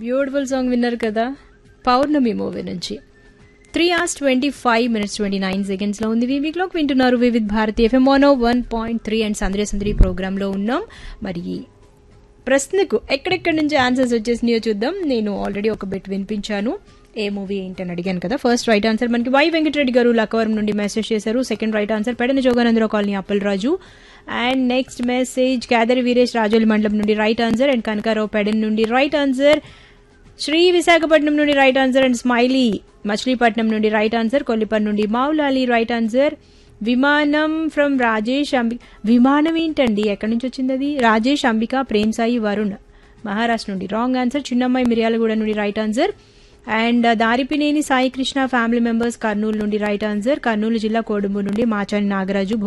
beautiful song విన్నారు కదా Pournami movie నుంచి three hours twenty five minutes twenty nine seconds లో ఉంది వీవీ క్లాక్ వింటున్నారు వివిధ్ భారతి ఎఫ్ఎం మోనో వన్ పాయింట్ త్రీ అండ్ సందరి సందరి ప్రోగ్రామ్ లో ఉన్నాం మరి ప్రశ్నకు ఎక్కడెక్కడి నుంచి ఆన్సర్స్ వచ్చేసినాయో చూద్దాం నేను ఆల్రెడీ ఒక బిట్ వినిపించాను ఏ మూవీ ఏంటని అడిగాను కదా ఫస్ట్ రైట్ ఆన్సర్ మనకి వై వెంకటరెడ్డి గారు లక్కవరం నుండి మెసేజ్ చేశారు second right answer Pedana Joganandarao colony Appalaraju and next message Kedari Veeresh Rajoli మండలం నుండి right answer and Kanakarao Pedana నుండి రైట్ ఆన్సర్ శ్రీ విశాఖపట్నం నుండి right answer and smiley Machilipatnam నుండి రైట్ ఆన్సర్ కొల్లిపర్ నుండి మౌలాలి రైట్ ఆన్సర్ విమానం ఫ్రమ్ రాజేష్ అంబి విమానం ఏంటండి ఎక్కడి నుంచి వచ్చింది అది రాజేష్ అంబిక ప్రేమ్ సాయి వరుణ్ మహారాష్ట్ర నుండి రాంగ్ ఆన్సర్ చిన్నమ్మాయి మిర్యాలగూడ నుండి right answer and Daripineni Sai Krishna family members Kurnool నుండి రైట్ ఆన్సర్ కర్నూలు జిల్లా కోడుంబు నుండి మాచాని నాగరాజు